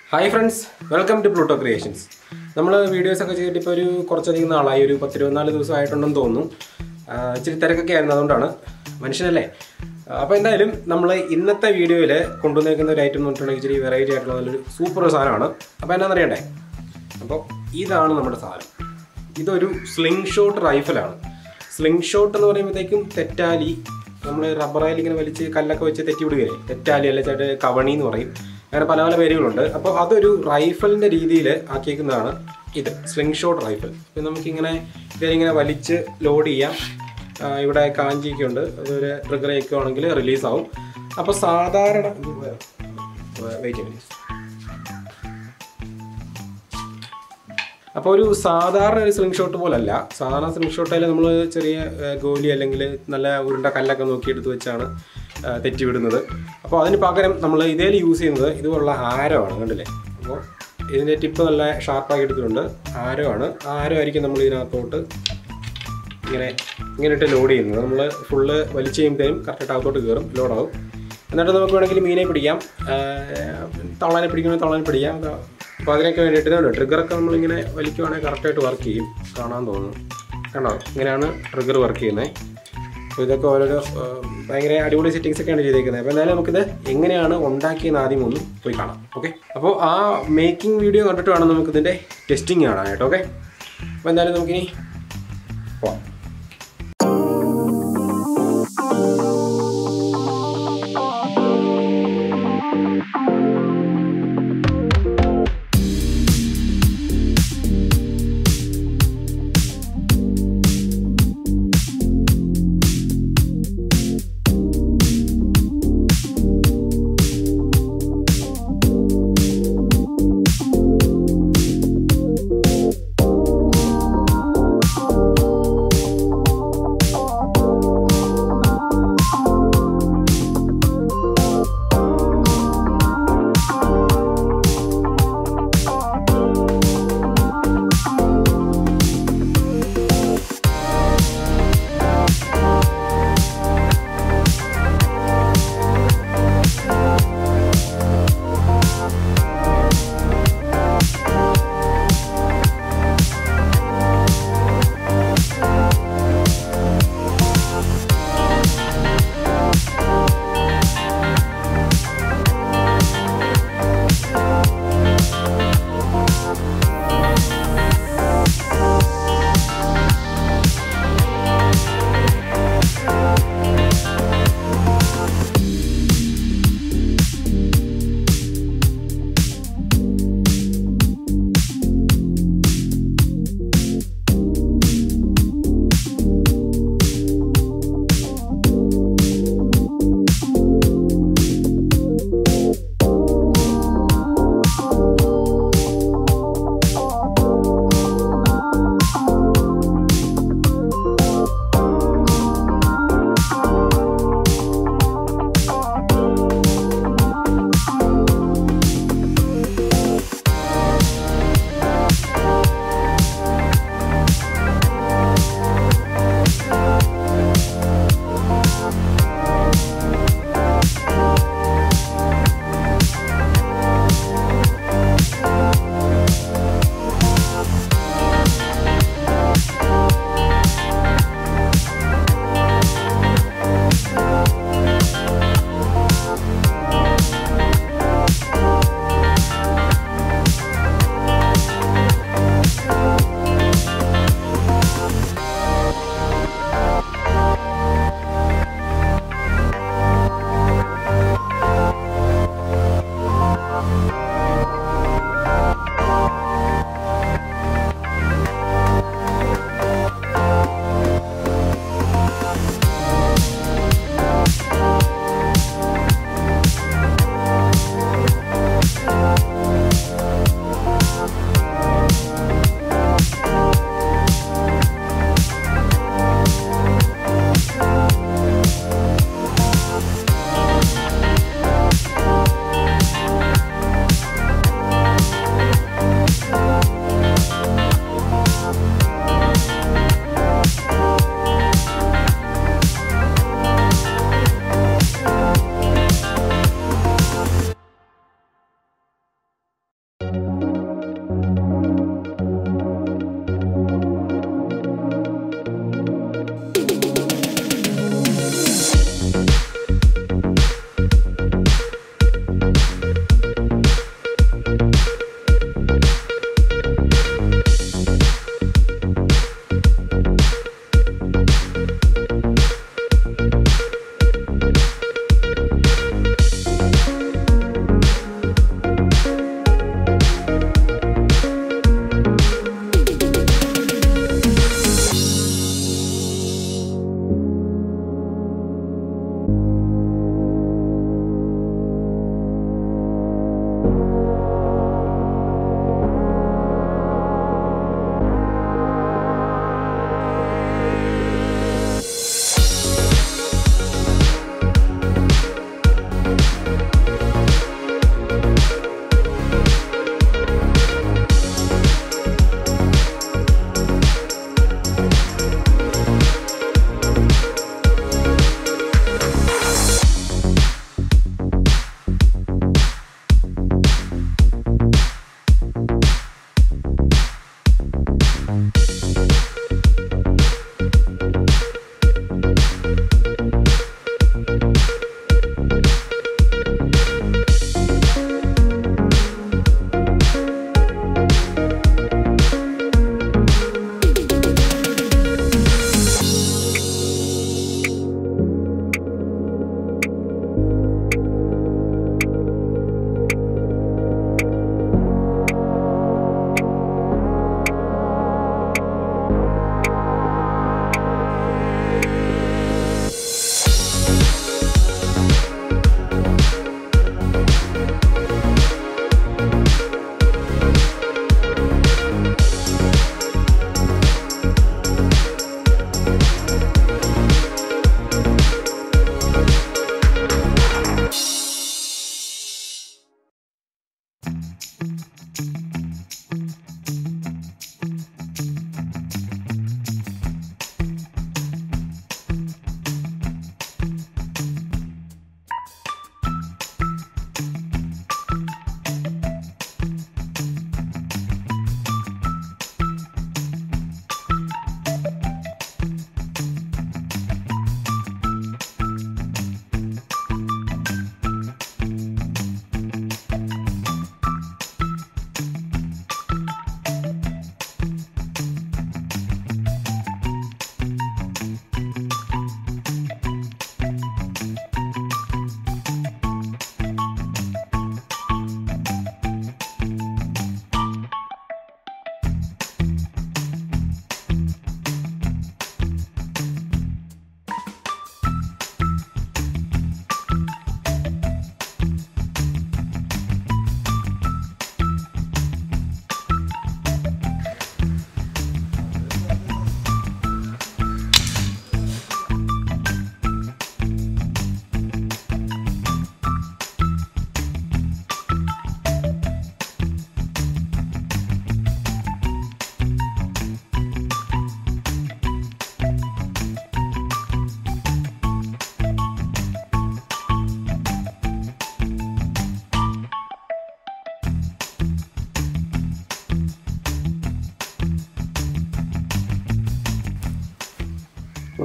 hi friends welcome to Pluto creations നമ്മൾ videos ഒക്കെ ചെയ്തിട്ട് ഇപ്പോൾ ഒരു കുറച്ചധികം നാളായി ഒരു പത്തിരുപത്തിനാല് ദിവസമായിട്ടുണ്ടെന്ന് തോന്നുന്നു ആ, ഇച്ചിരി തിരക്കൊക്കെ ആയിരുന്നു അതുകൊണ്ടാണ് മനുഷ്യനല്ലേ അപ്പോൾ എന്തായാലും നമ്മൾ ഇന്നത്തെ വീഡിയോയിൽ കൊണ്ടുവന്നേക്കുന്ന ഒരു ഐറ്റം എന്ന് പറഞ്ഞിട്ടുണ്ടെങ്കിൽ ഇച്ചിരി വെറൈറ്റി ആയിട്ടുള്ള നല്ലൊരു സൂപ്പർ ഒരു സാധനമാണ് അപ്പോൾ എന്നാണെന്നറിയണ്ടേ അപ്പോൾ ഇതാണ് നമ്മുടെ സാധനം ഇതൊരു സ്ലിംഗ് ഷോട്ട് റൈഫിലാണ് സ്ലിംഗ് ഷോട്ട് എന്ന് പറയുമ്പോഴത്തേക്കും തെറ്റാലി നമ്മൾ റബ്ബറായിൽ ഇങ്ങനെ വലിച്ച് കല്ലൊക്കെ വെച്ച് തെറ്റി വിടുകയില്ലേ തെറ്റാലി അല്ലെ ചേട്ട് കവണി എന്ന് പറയും അങ്ങനെ പല പല പേരുകളുണ്ട് അപ്പോൾ അതൊരു റൈഫിളിൻ്റെ രീതിയിൽ ആക്കിയേക്കുന്നതാണ് ഇത് സ്ലിംഗ് ഷോട്ട് റൈഫിൾ ഇത് നമുക്കിങ്ങനെ ഇതിലിങ്ങനെ വലിച്ച് ലോഡ് ചെയ്യാം ആ, ഇവിടെ കാഞ്ചിയൊക്കെ ഉണ്ട് അതൊരു ട്രിഗർ ആണെങ്കിൽ റിലീസാവും അപ്പോൾ സാധാരണ വെയിറ്റ് ചെയ്യാം അപ്പോൾ ഒരു സാധാരണ ഒരു സ്ലിംഗ് ഷോട്ട് പോലല്ല സാധാരണ സ്ലിംഗ് ഷോട്ടിൽ നമ്മൾ ചെറിയ ഏ, ഗോലി അല്ലെങ്കിൽ നല്ല ഉരുണ്ട കല്ലൊക്കെ നോക്കി എടുത്ത് വെച്ചാണ് ഏ, തെറ്റി വിടുന്നത് അപ്പോൾ അതിന് പകരം നമ്മൾ ഇതേൽ യൂസ് ചെയ്യുന്നത് ഇതുപോലുള്ള ആരമാണ് കണ്ടില്ലേ അപ്പോൾ ഇതിൻ്റെ ടിപ്പ് നല്ല ഷാർപ്പാക്കി എടുത്തിട്ടുണ്ട് ആരമാണ് ആരമായിരിക്കും നമ്മൾ ഇതിനകത്തോട്ട് ഇങ്ങനെ ഇങ്ങനെ ഇട്ട് ലോഡ് ചെയ്യുന്നത് നമ്മൾ ഫുള്ള് വലിച്ചു കഴിയുമ്പോഴത്തേനും കറക്റ്റ് അകത്തോട്ട് കയറും ലോഡാവും എന്നിട്ട് നമുക്ക് വേണമെങ്കിൽ മീനെ പിടിക്കാം ആ, തവളനെ പിടിക്കണമെങ്കിൽ തവളനെ പിടിക്കാം അപ്പോൾ അതിനൊക്കെ വേണ്ടിയിട്ട് ഇതുണ്ട് ട്രിഗറൊക്കെ നമ്മളിങ്ങനെ വലിക്കുവാണെങ്കിൽ കറക്റ്റായിട്ട് വർക്ക് ചെയ്യും കാണാൻ തോന്നുന്നു കണ്ടോ ഇങ്ങനെയാണ് ട്രിഗർ വർക്ക് ചെയ്യുന്നത് അപ്പോൾ ഇതൊക്കെ ഓരോരോ ആ, ഭയങ്കര അടിപൊളി സെറ്റിങ്സ് ഒക്കെയാണ് ചെയ്തേക്കുന്നത് അപ്പോൾ എന്തായാലും നമുക്കിത് എങ്ങനെയാണ് ഉണ്ടാക്കിയെന്ന് ആദ്യം ഒന്ന് പോയി കാണാം ഓക്കെ അപ്പോൾ ആ മേക്കിംഗ് വീഡിയോ കണ്ടിട്ട് വേണം നമുക്കിതിൻ്റെ ടെസ്റ്റിംഗ് കാണാനായിട്ട് ഓക്കെ അപ്പോൾ എന്തായാലും നമുക്കിനി പോവാം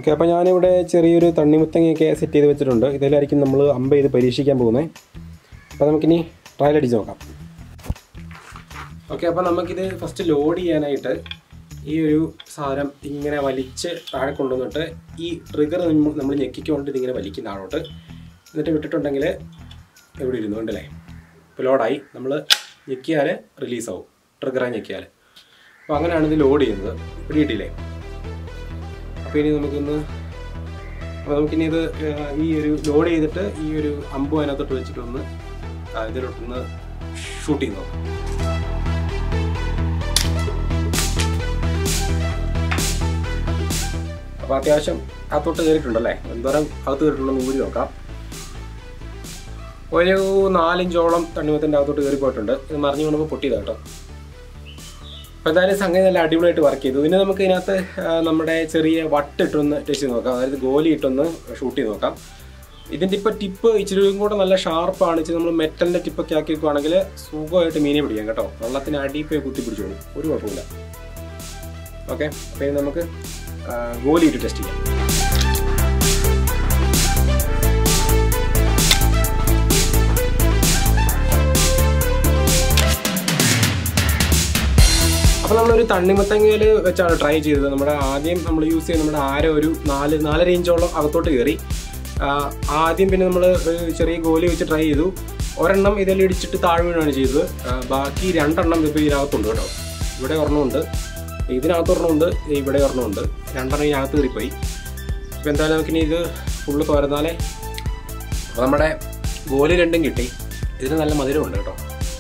ഓക്കെ അപ്പോൾ ഞാനിവിടെ ചെറിയൊരു തണ്ണിമുത്തങ്ങയൊക്കെ സെറ്റ് ചെയ്ത് വെച്ചിട്ടുണ്ട് ഇതിലായിരിക്കും നമ്മൾ അമ്പ ചെയ്ത് പരീക്ഷിക്കാൻ പോകുന്നത് അപ്പോൾ നമുക്കിനി ട്രയൽ അടിച്ച് നോക്കാം ഓക്കെ അപ്പോൾ നമുക്കിത് ഫസ്റ്റ് ലോഡ് ചെയ്യാനായിട്ട് ഈ ഒരു സാധനം ഇങ്ങനെ വലിച്ച് താഴെ കൊണ്ടുവന്നിട്ട് ഈ ട്രിഗർ നമ്മൾ ഞെക്കിക്കൊണ്ട് ഇതിങ്ങനെ വലിക്കും താഴോട്ട് എന്നിട്ട് വിട്ടിട്ടുണ്ടെങ്കിൽ എവിടെ ഇരുന്നു കണ്ടല്ലേ ഇപ്പോൾ ലോഡായി നമ്മൾ ഞെക്കിയാൽ റിലീസാവും ട്രിഗറായി ഞെക്കിയാൽ അപ്പോൾ അങ്ങനെയാണ് ഇത് ലോഡ് ചെയ്യുന്നത് പിടിയിട്ടില്ലേ അപ്പോൾ ഇനി നമുക്കൊന്ന് അപ്പോൾ നമുക്കിനി ഇത് ആ, ഈ ഒരു ലോഡ് ചെയ്തിട്ട് ഈ ഒരു അമ്പും അതിനകത്തോട്ട് വെച്ചിട്ടൊന്ന് ആ, ഇതിലോട്ടൊന്ന് ഷൂട്ട് ചെയ്ത് നോക്കാം അപ്പോൾ അത്യാവശ്യം അകത്തോട്ട് കയറിയിട്ടുണ്ടല്ലേ എന്തോരം അകത്ത് കയറിയിട്ടുണ്ടെന്ന് ഊരി നോക്കാം ഒരു നാലിഞ്ചോളം തണ്ണിമത്തിൻ്റെ അകത്തോട്ട് കയറി പോയിട്ടുണ്ട് ഇത് മറിഞ്ഞു കൊണ്ടുമ്പോൾ പൊട്ടിയതാ കേട്ടോ അപ്പോൾ എന്തായാലും സംഗതി നല്ല അടിപൊളിയായിട്ട് വർക്ക് ചെയ്തു പിന്നെ നമുക്ക് ഇതിനകത്ത് ആ, നമ്മുടെ ചെറിയ വട്ടിട്ടൊന്ന് ടെസ്റ്റ് ചെയ്ത് നോക്കാം അതായത് ഗോലി ഇട്ടൊന്ന് ഷൂട്ട് ചെയ്ത് നോക്കാം ഇതിൻ്റെ ഇപ്പോൾ ടിപ്പ് ഇച്ചിരി കൂടെ നല്ല ഷാർപ്പാണ് ഇച്ചിരി നമ്മൾ മെറ്റലിൻ്റെ ടിപ്പൊക്കെ ആക്കി വെക്കുവാണെങ്കിൽ സുഖമായിട്ട് മീനെ പിടിക്കാം കേട്ടോ വെള്ളത്തിന് അടിയിൽ പോയി കുത്തി പിടിച്ചോളൂ ഒരു കുഴപ്പമില്ല ഓക്കെ അപ്പോൾ ഇനി നമുക്ക് ആ, ഗോലി ഇട്ട് ടെസ്റ്റ് ചെയ്യാം അപ്പോൾ നമ്മളൊരു തണ്ണിമത്തങ്ങയിൽ വെച്ചാണ് ട്രൈ ചെയ്തത് നമ്മുടെ ആദ്യം നമ്മൾ യൂസ് ചെയ്യുന്ന നമ്മുടെ ആര ഒരു നാല് നാലര ഇഞ്ചോളം അകത്തോട്ട് കയറി ആ, ആദ്യം പിന്നെ നമ്മൾ ചെറിയ ഗോലി വെച്ച് ട്രൈ ചെയ്തു ഒരെണ്ണം ഇതിൽ ഇടിച്ചിട്ട് താഴെ വീണാണ് ചെയ്തത് ആ, ബാക്കി രണ്ടെണ്ണം ഇപ്പോൾ ഇതിനകത്തുണ്ട് കേട്ടോ ഇവിടെ ഒരെണ്ണമുണ്ട് ഇതിനകത്ത് ഒരെണ്ണമുണ്ട് ഇവിടെ ഒരെണ്ണമുണ്ട് രണ്ടെണ്ണം ഇതിനകത്ത് കയറിപ്പോയി ഇപ്പോൾ എന്തായാലും നമുക്കിനി ഇത് ഫുള്ള് തോരുന്നാലേ അപ്പോൾ നമ്മുടെ ഗോലി രണ്ടും കിട്ടി ഇതിന് നല്ല മധുരമുണ്ട് കേട്ടോ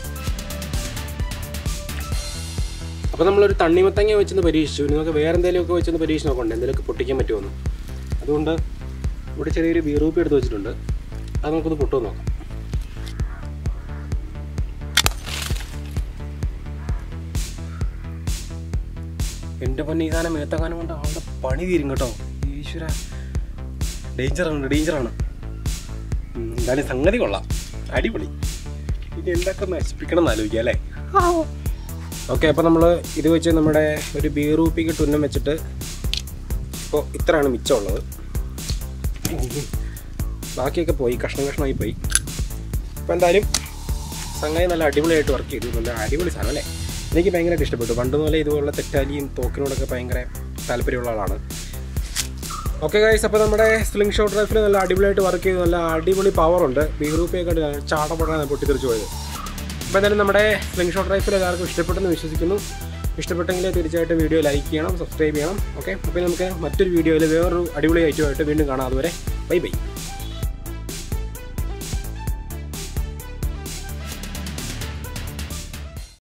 അപ്പോൾ നമ്മളൊരു തണ്ണിമത്തങ്ങ വെച്ചൊന്ന് പരീക്ഷിച്ചു ഇനി നമുക്ക് വേറെ എന്തെങ്കിലുമൊക്കെ വെച്ചൊന്ന് പരീക്ഷിച്ച് നോക്കണ്ടേ എന്തെങ്കിലുമൊക്കെ പൊട്ടിക്കാൻ പറ്റുമെന്ന് അതുകൊണ്ട് ഇവിടെ ചെറിയൊരു ബീറൂപ്പി എടുത്ത് വെച്ചിട്ടുണ്ട് അത് നമുക്കൊന്ന് പൊട്ടുമോ നോക്കാം എൻ്റെ പൊന്നെ ഈ സാധനം മേത്തക്കാനം കൊണ്ട് ആളുടെ പണി തീരും കേട്ടോ ഈശ്വര ഡേഞ്ചറാണ് ഡേഞ്ചറാണ് ഉം, എന്തായാലും സംഗതി കൊള്ളാം അടിപൊളി ഇനി എന്തൊക്കെ നശിപ്പിക്കണം എന്ന് ആലോചിക്കാം അല്ലേ ഓക്കെ അപ്പോൾ നമ്മൾ ഇത് വെച്ച് നമ്മുടെ ഒരു ബീറൂപ്പിക്ക് തുന്നം വെച്ചിട്ട് ഇപ്പോൾ ഇത്രയാണ് മിച്ചമുള്ളത് ബാക്കിയൊക്കെ പോയി കഷ്ണം കഷ്ണമായി പോയി അപ്പോൾ എന്തായാലും സംഗതി നല്ല അടിപൊളിയായിട്ട് വർക്ക് ചെയ്തു നല്ല അടിപൊളി സാധനം അല്ലേ എനിക്ക് ഭയങ്കരമായിട്ട് ഇഷ്ടപ്പെട്ടു പണ്ട് മുതലേ ഇതുപോലുള്ള തെറ്റാലിയും തോക്കിനോടൊക്കെ ഭയങ്കര താല്പര്യമുള്ള ആളാണ് ഓക്കെ ഗൈസ് അപ്പോൾ നമ്മുടെ സ്ലിംഗ് ഷോട്ട് റൈഫിൽ നല്ല അടിപൊളിയായിട്ട് വർക്ക് ചെയ്തു നല്ല അടിപൊളി പവറുണ്ട് ബീറൂപ്പിയൊക്കെ ചാടപടാണ് പൊട്ടിത്തെറിച്ച് പോയത് അപ്പോൾ എന്തായാലും നമ്മുടെ സ്ലിംഗ് ഷോട്ട് റൈഫിൽ എല്ലാവർക്കും ഇഷ്ടപ്പെട്ടെന്ന് വിശ്വസിക്കുന്നു ഇഷ്ടപ്പെട്ടെങ്കിൽ തീർച്ചയായിട്ടും വീഡിയോ ലൈക്ക് ചെയ്യണം സബ്സ്ക്രൈബ് ചെയ്യണം ഓക്കെ അപ്പോൾ നമുക്ക് മറ്റൊരു വീഡിയോയിൽ വേറൊരു അടിപൊളി ഐറ്റമായിട്ട് വീണ്ടും കാണാം അതുവരെ ബൈ ബൈ